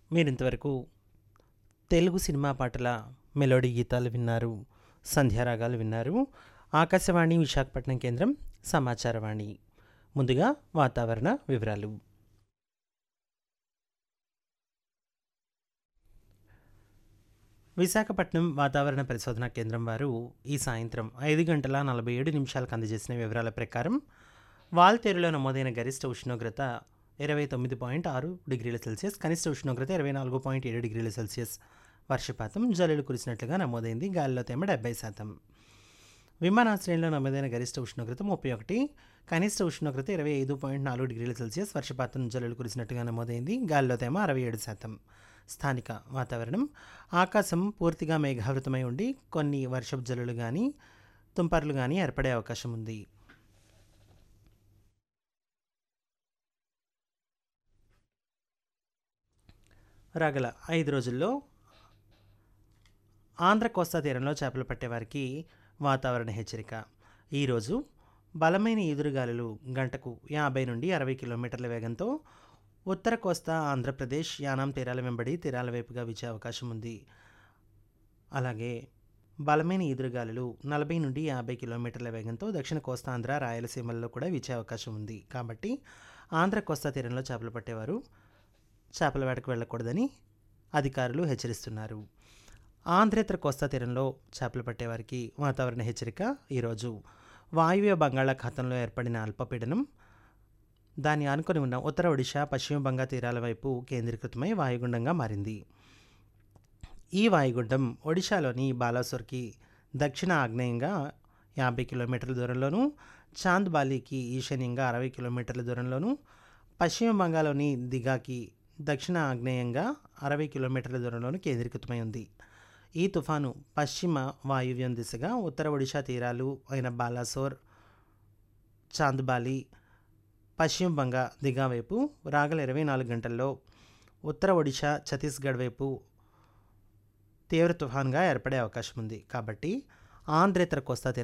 మీరింతవరకు తెలుగు సినిమా పాటల మెలోడీ గీతాలు విన్నారు సంధ్యారాగాలు విన్నారు ఆకాశవాణి విశాఖపట్నం కేంద్రం సమాచారవాణి ముందుగా వాతావరణ వివరాలు విశాఖపట్నం వాతావరణ పరిశోధన కేంద్రం వారు ఈ సాయంత్రం ఐదు గంటల నలభై ఏడు నిమిషాలకు అందజేసిన వివరాల ప్రకారం వాల్తేరులో నమోదైన గరిష్ట ఉష్ణోగ్రత ఇరవై తొమ్మిది పాయింట్ ఆరు డిగ్రీల సెల్సియస్ కనిష్ట ఉష్ణోగ్రత ఇరవై నాలుగు పాయింట్ ఏడు డిగ్రీల సెల్సియస్ వర్షపాతం జల్లులు కురిసినట్లుగా నమోదైంది గాలిలో తేమ డెబ్బై శాతం విమానాశ్రయంలో నమోదైన గరిష్ట ఉష్ణోగ్రత ముప్పై ఒకటి కనిష్ట ఉష్ణోగ్రత ఇరవై ఐదు పాయింట్ నాలుగు డిగ్రీల సెల్సియస్ వర్షపాతం జల్లులు కురిసినట్టుగా నమోదైంది గాలిలో తేమ అరవై ఏడు శాతం స్థానిక వాతావరణం ఆకాశం పూర్తిగా మేఘావృతమై ఉండి కొన్ని వర్షపు జల్లులు కానీ తుంపర్లు కానీ ఏర్పడే అవకాశం ఉంది రాగల ఐదు రోజుల్లో ఆంధ్ర కోస్తా తీరంలో చేపలు పట్టేవారికి వాతావరణ హెచ్చరిక ఈరోజు బలమైన ఈదురుగాలులు గంటకు యాభై నుండి అరవై కిలోమీటర్ల వేగంతో ఉత్తర కోస్తా ఆంధ్రప్రదేశ్ యానాం తీరాల వెంబడి తీరాల వైపుగా వీచే అవకాశం ఉంది అలాగే బలమైన ఈదురుగాలులు నలభై నుండి యాభై కిలోమీటర్ల వేగంతో దక్షిణ కోస్తాంధ్ర రాయలసీమల్లో కూడా వీచే అవకాశం ఉంది కాబట్టి ఆంధ్ర కోస్తా తీరంలో చేపలు పట్టేవారు చేపల వేటకు వెళ్ళకూడదని అధికారులు హెచ్చరిస్తున్నారు ఆంధ్రేతర కోస్తా తీరంలో చేపలు పట్టేవారికి వాతావరణ హెచ్చరిక ఈరోజు వాయువ్య బంగాళాఖాతంలో ఏర్పడిన అల్పపీడనం దాన్ని ఆనుకొని ఉన్న ఉత్తర ఒడిశా పశ్చిమ బంగా తీరాల వైపు కేంద్రీకృతమై వాయుగుండంగా మారింది ఈ వాయుగుండం ఒడిశాలోని బాలాసోర్కి దక్షిణ ఆగ్నేయంగా యాభై కిలోమీటర్ల దూరంలోనూ చాంద్ బాలీకి ఈశాన్యంగా అరవై కిలోమీటర్ల దూరంలోనూ పశ్చిమ బంగాలోని దిగాకి దక్షిణ ఆగ్నేయంగా అరవై కిలోమీటర్ల దూరంలోనూ కేంద్రీకృతమై ఉంది ఈ తుఫాను పశ్చిమ వాయువ్యం దిశగా ఉత్తర ఒడిశా తీరాలు అయిన బాలాసోర్ చాంద్బాలి పశ్చిమ బంగా దిగా వైపు రాగల ఇరవై నాలుగు గంటల్లో ఉత్తర ఒడిశా ఛత్తీస్గఢ్ వైపు తీవ్ర తుఫాన్గా ఏర్పడే అవకాశం ఉంది కాబట్టి ఆంధ్రేతర కోస్తా తీర